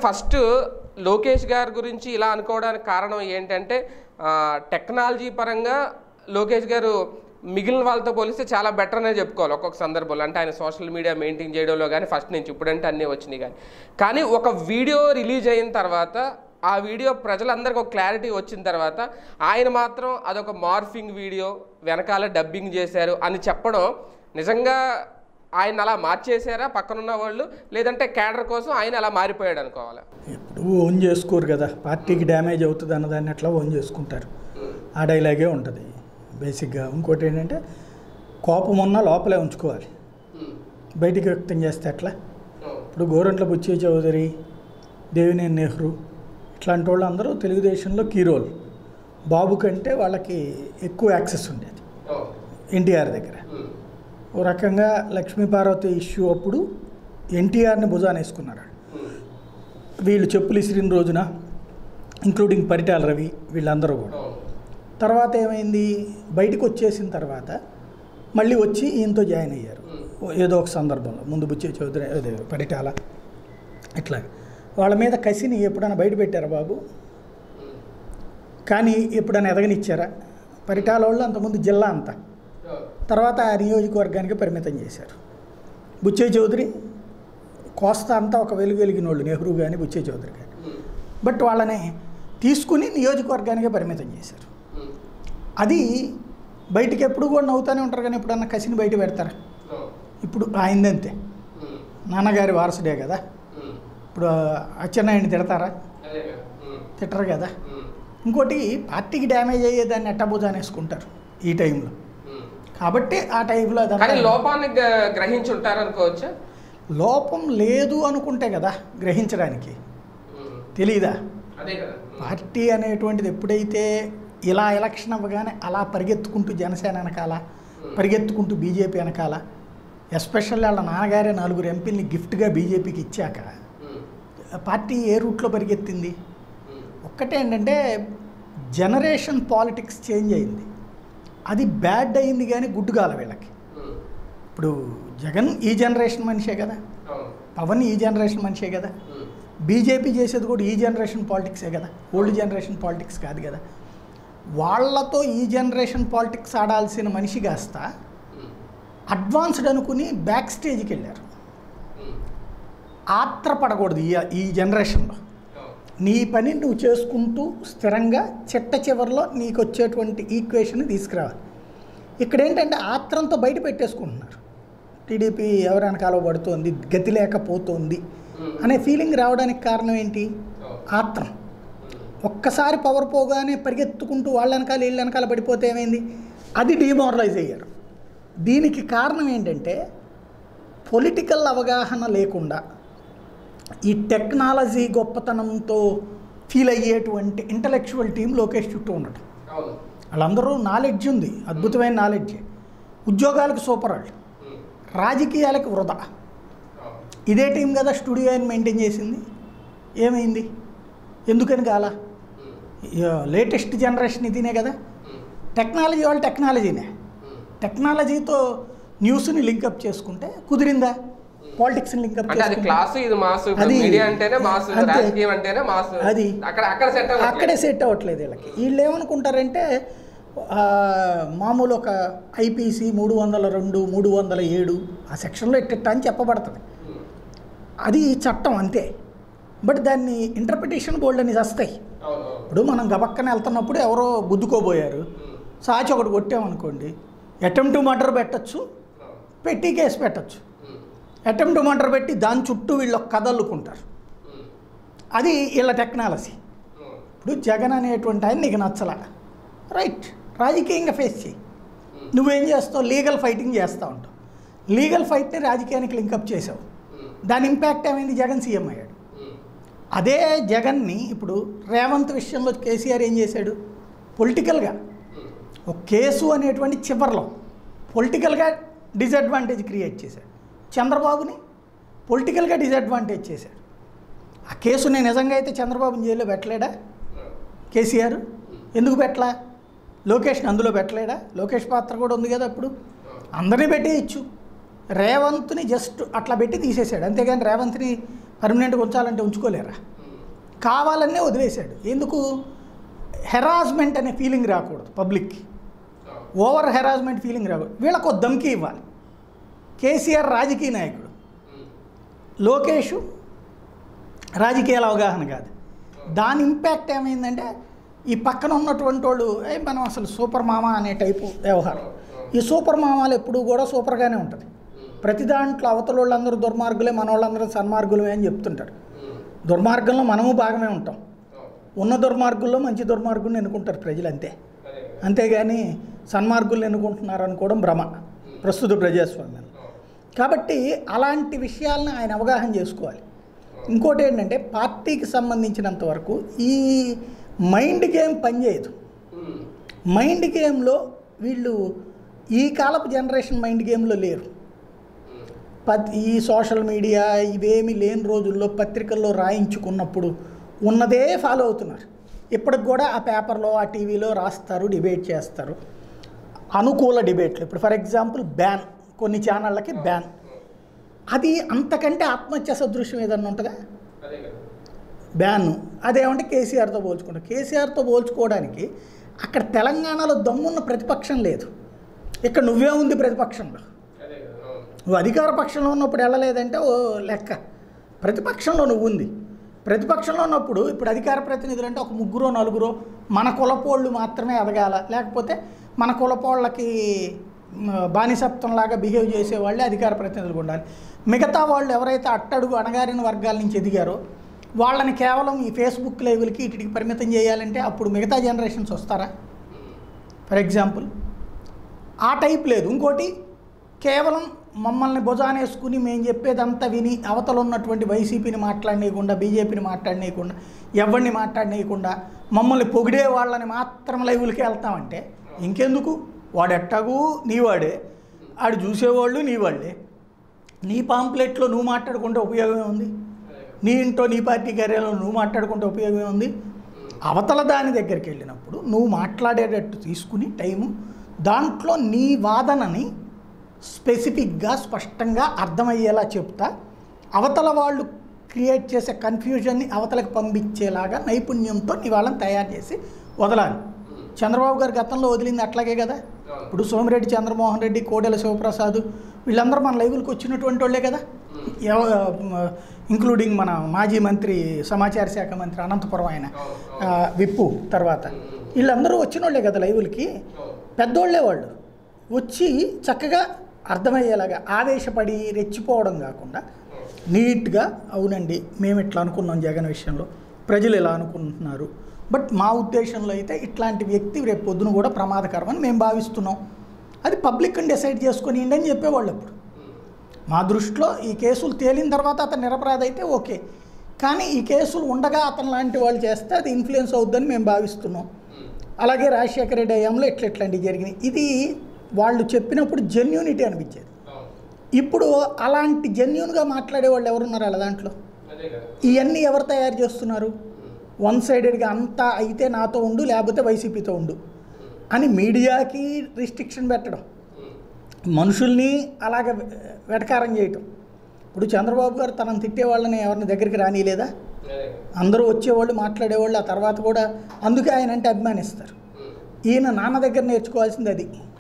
First Lokesh గారి గురించి ఇలా అనుకోవడానికి కారణం ఏంటంటే ఆ, టెక్నాలజీ పరంగా లోకేష్ గారు మిగిలిన వాళ్ళతో పోలిస్తే చాలా బెటర్ అనే చెప్పుకోవాలి ఒక్కొక్క సందర్భంలో అంటే ఆయన సోషల్ మీడియా మెయింటైన్ చేయడంలో కానీ ఫస్ట్ నుంచి ఇప్పుడంటే అన్నీ వచ్చినాయి కానీ కానీ ఒక వీడియో రిలీజ్ అయిన తర్వాత ఆ వీడియో ప్రజలందరికీ ఒక క్లారిటీ వచ్చిన తర్వాత ఆయన మాత్రం అదొక మార్ఫింగ్ వీడియో వెనకాల డబ్బింగ్ చేశారు అని చెప్పడం నిజంగా ఆయన అలా మార్చేశారా పక్కనున్న వాళ్ళు లేదంటే క్యాడర్ కోసం ఆయన అలా మారిపోయాడు అనుకోవాలి ఎప్పుడు ఓన్ చేసుకోరు కదా పార్టీకి డ్యామేజ్ అవుతుంది అన్నదాన్ని ఎట్లా ఓన్ చేసుకుంటారు ఆ డైలాగే ఉంటుంది బేసిక్గా ఇంకోటి ఏంటంటే కోపం ఉన్నా లోపలే ఉంచుకోవాలి బయటికి వ్యక్తం చేస్తే ఎట్లా ఇప్పుడు గోరంట్ల బుచ్చి చౌదరి దేవినేని నెహ్రూ ఇట్లాంటి వాళ్ళు అందరూ తెలుగుదేశంలో కీ రోల్ బాబు కంటే వాళ్ళకి ఎక్కువ యాక్సెస్ ఉండేది ఎన్టీఆర్ దగ్గర ఓ రకంగా లక్ష్మీపార్వతి ఇష్యూ అప్పుడు ఎన్టీఆర్ని భుజాన వేసుకున్నారు వీళ్ళు చెప్పులు ఇసిరిన రోజున ఇంక్లూడింగ్ పరిటాల రవి వీళ్ళందరూ కూడా తర్వాత ఏమైంది బయటకు వచ్చేసిన తర్వాత మళ్ళీ వచ్చి ఈయనతో జాయిన్ అయ్యారు ఓ- ఏదో ఒక సందర్భంలో ముందు బుచ్చే చౌదరి అదే పరిటాల ఇట్లా వాళ్ళ మీద కసిని ఎప్పుడైనా బయట పెట్టారా బాబు కానీ ఎప్పుడైనా ఎదగనిచ్చారా పరిటాల వాళ్ళు అంతకుముందు జిల్లా అంతా తర్వాత ఆ నియోజకవర్గానికి పరిమితం చేశారు బుచ్చే చౌదరి కోస్తా అంతా ఒక వెలుగు వెలిగిన వాళ్ళు నెహ్రూ కానీ బుచ్చే చౌదరి కానీ బట్ వాళ్ళని తీసుకుని నియోజకవర్గానికే పరిమితం చేశారు అది బయటికి ఎప్పుడు కూడా నవ్వుతూనే ఉంటారు కానీ ఎప్పుడన్నా కసిని బయట పెడతారా ఇప్పుడు ఆయనదంతే నాన్నగారి వారసుడే కదా ఇప్పుడు అచ్చెన్నాయుడిని తిడతారా తిట్టరు కదా ఇంకోటి పార్టీకి డ్యామేజ్ అయ్యేదాన్ని ఎట్టబోజాని వేసుకుంటారు ఈ టైంలో కాబట్టి ఆ టైంలో కానీ అదంతా లోపాన్ని గ- గ్రహించి ఉంటారు అనుకోవచ్చా లోపం లేదు అనుకుంటే కదా గ్రహించడానికి తెలీదా అదే కదా పార్టీ అనేటువంటిది ఎప్పుడైతే ఇలా ఎలక్షన్ అవ్వగానే అలా పరిగెత్తుకుంటూ జనసేన వెనకాల పరిగెత్తుకుంటూ బీజేపీ వెనకాల ఎస్పెషల్లీ వాళ్ళ నాన్నగారే నలుగురు ఎంపీని గిఫ్ట్గా బీజేపీకి ఇచ్చాక పార్టీ ఏ రూట్లో పరిగెత్తింది ఒక్కటే ఏంటంటే జనరేషన్ పాలిటిక్స్ చేంజ్ అయింది అది బ్యాడ్ అయింది కానీ గుడ్ కాల వీళ్ళకి ఇప్పుడు జగన్ ఈ జనరేషన్ మనిషే కదా పవన్ ఈ జనరేషన్ మనిషే కదా బీజేపీ చేసేది కూడా ఈ జనరేషన్ పాలిటిక్సే కదా ఓల్డ్ జనరేషన్ పాలిటిక్స్ కాదు కదా వాళ్ళతో ఈ జనరేషన్ పాలిటిక్స్ ఆడాల్సిన మనిషి కాస్త అడ్వాన్స్డ్ అనుకుని బ్యాక్ స్టేజ్కి వెళ్ళారు ఆత్రపడకూడదు ఈ ఈ జనరేషన్లో నీ పని నువ్వు చేసుకుంటూ స్థిరంగా చిట్ట చివరిలో నీకు వచ్చేటువంటి ఈక్వేషన్ తీసుకురావాలి ఇక్కడ ఏంటంటే ఆత్రంతో బయట పెట్టేసుకుంటున్నారు టీడీపీ ఎవరైనా కలవబడుతోంది గతి లేకపోతోంది అనే ఫీలింగ్ రావడానికి కారణం ఏంటి ఆత్రం ఒక్కసారి పవర్ పోగానే పరిగెత్తుకుంటూ వాళ్ళ వెనకాల వీళ్ళ వెనకాల పడిపోతే ఏమైంది అది డిమారలైజ్ అయ్యారు దీనికి కారణం ఏంటంటే పొలిటికల్ అవగాహన లేకుండా ఈ టెక్నాలజీ గొప్పతనంతో ఫీల్ అయ్యేటువంటి ఇంటలెక్చువల్ టీం లోకేష్ చుట్టూ ఉండటం వాళ్ళందరూ నాలెడ్జ్ ఉంది అద్భుతమైన నాలెడ్జ్ ఉద్యోగాలకు సూపర్ వాళ్ళు రాజకీయాలకు వృధా ఇదే టీం కదా స్టూడియోని మెయింటైన్ చేసింది ఏమైంది ఎందుకని కాల లేటెస్ట్ జనరేషన్ ఇదినే కదా టెక్నాలజీ వాళ్ళు టెక్నాలజీనే టెక్నాలజీతో న్యూస్ని లింకప్ చేసుకుంటే కుదిరిందా పాలిటిక్స్ని లింకప్ అంటే అది చేసుకుంటే క్లాస్ ఇది మాస్ అది- మీడియా అంటేనే మాస్ అంతే. రాజకీయం అంటేనే మాస్ అది. అక్కడ అక్కడ సెట్ అక్కడే సెట్ అవ్వట్లేదు వీళ్ళకి వీళ్ళు ఏమనుకుంటారంటే ఆ, మామూలు ఒక ఐపీసీ మూడు వందల రెండు మూడు వందల ఏడు ఆ సెక్షన్లో ఇట్ట అని చెప్పబడుతుంది అది చట్టం అంతే బట్ దాన్ని ఇంటర్ప్రిటేషన్ బోల్డ్ అని వస్తాయి ఇప్పుడు మనం గబక్కన వెళ్తున్నప్పుడు ఎవరో గుద్దుకోబోయారు సాచి ఒకటి కొట్టామనుకోండి అటెంప్ట్ మర్డర్ పెట్టచ్చు పెట్టి కేసు పెట్టచ్చు అటెంప్ట్ మర్డర్ పెట్టి దాని చుట్టూ వీళ్ళు ఒక కథ అల్లుకుంటారు అది వీళ్ళ టెక్నాలజీ ఇప్పుడు జగన్ అనేటువంటి ఆయన నీకు నచ్చల రైట్ రాజకీయంగా ఫేస్ చేయి నువ్వేం చేస్తావు లీగల్ ఫైటింగ్ చేస్తూ ఉంటావు లీగల్ ఫైట్ని రాజకీయానికి లింకప్ చేసావు దాని ఇంపాక్ట్ ఏమైంది జగన్ సీఎం అయ్యాడు అదే జగన్ని ఇప్పుడు రేవంత్ విషయంలో కేసీఆర్ ఏం చేశాడు పొలిటికల్గా ఒక కేసు అనేటువంటి చివరిలో పొలిటికల్గా డిసడ్వాంటేజ్ క్రియేట్ చేశాడు చంద్రబాబుని పొలిటికల్గా డిసడ్వాంటేజ్ చేశాడు ఆ కేసు నేను నిజంగా అయితే చంద్రబాబుని జైల్లో పెట్టలేడా కేసీఆర్ ఎందుకు పెట్టలా లోకేష్ని అందులో పెట్టలేడా లోకేష్ పాత్ర కూడా ఉంది కదా అప్పుడు అందరినీ పెట్టేయచ్చు రేవంత్ని జస్ట్ అట్లా పెట్టి తీసేశాడు అంతేగాని రేవంత్ని పర్మనెంట్గా ఉంచాలంటే ఉంచుకోలేరా కావాలనే వదిలేశాడు ఎందుకు హెరాస్మెంట్ అనే ఫీలింగ్ రాకూడదు పబ్లిక్కి ఓవర్ హెరాస్మెంట్ ఫీలింగ్ రాకూడదు వీళ్ళకు ఒక ధమ్కి ఇవ్వాలి కేసీఆర్ రాజకీయ నాయకుడు లోకేష్ రాజకీయాల అవగాహన కాదు దాని ఇంపాక్ట్ ఏమైందంటే ఈ పక్కన ఉన్నటువంటి వాళ్ళు "ఏ, మనం అసలు సూపర్ మామ అనే టైపు వ్యవహారం ఈ సూపర్ మామాలు ఎప్పుడూ కూడా సూపర్గానే ఉంటుంది ప్రతి దాంట్లో అవతల వాళ్ళందరూ దుర్మార్గులే మన వాళ్ళందరూ సన్మార్గులే అని చెప్తుంటారు దుర్మార్గంలో మనము భాగమే ఉంటాం ఉన్న దుర్మార్గుల్లో మంచి దుర్మార్గుని ఎన్నుకుంటారు ప్రజలు అంతే అంతేగాని సన్మార్గుల్ని ఎన్నుకుంటున్నారు అనుకోవడం భ్రమ ప్రస్తుత ప్రజాస్వామ్యం కాబట్టి అలాంటి విషయాలను ఆయన అవగాహన చేసుకోవాలి ఇంకోటి ఏంటంటే పార్టీకి సంబంధించినంత వరకు ఈ మైండ్ గేమ్ పనిచేయదు మైండ్ గేమ్లో వీళ్ళు ఈ కాలపు జనరేషన్ మైండ్ గేమ్లో లేరు పత్ ఈ సోషల్ మీడియా ఇవేమి లేని రోజుల్లో పత్రికల్లో రాయించుకున్నప్పుడు ఉన్నదే ఫాలో అవుతున్నారు ఇప్పటికి కూడా ఆ పేపర్లో ఆ టీవీలో రాస్తారు డిబేట్ చేస్తారు అనుకూల డిబేట్లు ఇప్పుడు ఫర్ ఎగ్జాంపుల్ బ్యాన్ కొన్ని ఛానళ్ళకి బ్యాన్ అది అంతకంటే ఆత్మహత్య సదృశ్యం ఏదన్నా ఉంటుందా అదే కదా బ్యాన్ అదేమంటే కేసీఆర్తో పోల్చుకుంటాం కేసీఆర్తో పోల్చుకోవడానికి అక్కడ తెలంగాణలో దమ్మున్న ప్రతిపక్షం లేదు ఇక్కడ నువ్వే ఉంది ప్రతిపక్షంలో అదే కదా అవును నువ్వు అధికార పక్షంలో ఉన్నప్పుడు వెళ్ళలేదంటే ఓ లెక్క ప్రతిపక్షంలో నువ్వు ఉంది ప్రతిపక్షంలో ఉన్నప్పుడు ఇప్పుడు అధికార ప్రతినిధులు అంటే ఒక ముగ్గురో నలుగురో మన కులపోళ్ళు మాత్రమే ఎదగాల లేకపోతే మన కులపోళ్ళకి మ, బానిసత్వంలాగా బిహేవ్ చేసే వాళ్ళే అధికార ప్రతినిధులు ఉండాలి మిగతా వాళ్ళు ఎవరైతే అట్టడుగు అణగారిన వర్గాల నుంచి ఎదిగారో వాళ్ళని కేవలం ఈ ఫేస్బుక్ లైవ్లకి ఇటుకి పరిమితం చేయాలంటే అప్పుడు మిగతా జనరేషన్స్ వస్తారా ఫర్ ఎగ్జాంపుల్ ఆ టైప్ లేదు ఇంకోటి కేవలం మమ్మల్ని భుజానేసుకుని మేము చెప్పేదంతా విని అవతల ఉన్నటువంటి వైసీపీని మాట్లాడనీయకుండా బీజేపీని మాట్లాడనీయకుండా ఎవరిని మాట్లాడనీయకుండా మమ్మల్ని పొగిడే వాళ్ళని మాత్రం లైవ్లకి వెళ్తామంటే ఇంకెందుకు వాడు ఎట్టాగు నీవాడే ఆడు చూసేవాళ్ళు నీవాళ్ళే నీ పాంప్లెట్లో నువ్వు మాట్లాడుకుంటే ఉపయోగమే ఉంది నీ ఇంట్లో నీ పార్టీ కార్యాలయంలో నువ్వు మాట్లాడుకుంటే ఉపయోగమే ఉంది అవతల దాని దగ్గరికి వెళ్ళినప్పుడు నువ్వు మాట్లాడేటట్టు తీసుకుని టైము దాంట్లో నీ వాదనని స్పెసిఫిక్గా స్పష్టంగా అర్థమయ్యేలా చెప్తా అవతల వాళ్ళు క్రియేట్ చేసే కన్ఫ్యూజన్ని అవతలకు పంపించేలాగా నైపుణ్యంతో నీ వాళ్ళని తయారు చేసి వదలాలి చంద్రబాబు గారు గతంలో వదిలింది అట్లాగే కదా ఇప్పుడు సోమిరెడ్డి చంద్రమోహన్ రెడ్డి కోడెల శివప్రసాద్ వీళ్ళందరూ మన లైవ్లకు వచ్చినటువంటి వాళ్ళే కదా ఎవ- ఇంక్లూడింగ్ మన మాజీ మంత్రి సమాచార శాఖ మంత్రి అనంతపురం ఆయన ఆ, విప్పు తర్వాత వీళ్ళందరూ వచ్చిన వాళ్ళే కదా లైవ్లకి పెద్దోళ్ళే వాళ్ళు వచ్చి చక్కగా అర్థమయ్యేలాగా ఆవేశపడి రెచ్చిపోవడం కాకుండా నీట్గా అవునండి మేము ఇట్లా అనుకున్నాం జగన్ విషయంలో ప్రజలు ఇలా అనుకుంటున్నారు బట్ మా ఉద్దేశంలో అయితే ఇట్లాంటి వ్యక్తి రేపు పొద్దున కూడా ప్రమాదకరం అని మేము భావిస్తున్నాం అది పబ్లిక్ డిసైడ్ చేసుకొని అని చెప్పేవాళ్ళు అప్పుడు మా దృష్టిలో ఈ కేసులు తేలిన తర్వాత అతను నిరపరాధ అయితే ఓకే కానీ ఈ కేసులు ఉండగా అతను లాంటి వాళ్ళు చేస్తే అది ఇన్ఫ్లుయెన్స్ అవుద్దని మేము భావిస్తున్నాం అలాగే రాజశేఖర రెడ్డి హయాంలో ఇట్లా ఇట్లాంటివి జరిగినాయి ఇది వాళ్ళు చెప్పినప్పుడు జెన్యూనిటీ అనిపించేది అవును ఇప్పుడు అలాంటి జెన్యున్గా మాట్లాడే వాళ్ళు ఎవరున్నారు వాళ్ళ దాంట్లో అదే కదా ఇవన్నీ ఎవరు తయారు చేస్తున్నారు వన్ సైడెడ్గా అంతా అయితే నాతో ఉండు లేకపోతే వైసీపీతో ఉండు అని మీడియాకి రిస్ట్రిక్షన్ పెట్టడం మనుషుల్ని అలాగ వెటకారం చేయటం ఇప్పుడు చంద్రబాబు గారు తనను తిట్టే వాళ్ళని ఎవరిని దగ్గరికి రానిలేదా అదే అందరూ వచ్చేవాళ్ళు మాట్లాడేవాళ్ళు ఆ తర్వాత కూడా అందుకే ఆయన అంటే అభిమానిస్తారు ఈయన నాన్న దగ్గర నేర్చుకోవాల్సింది అది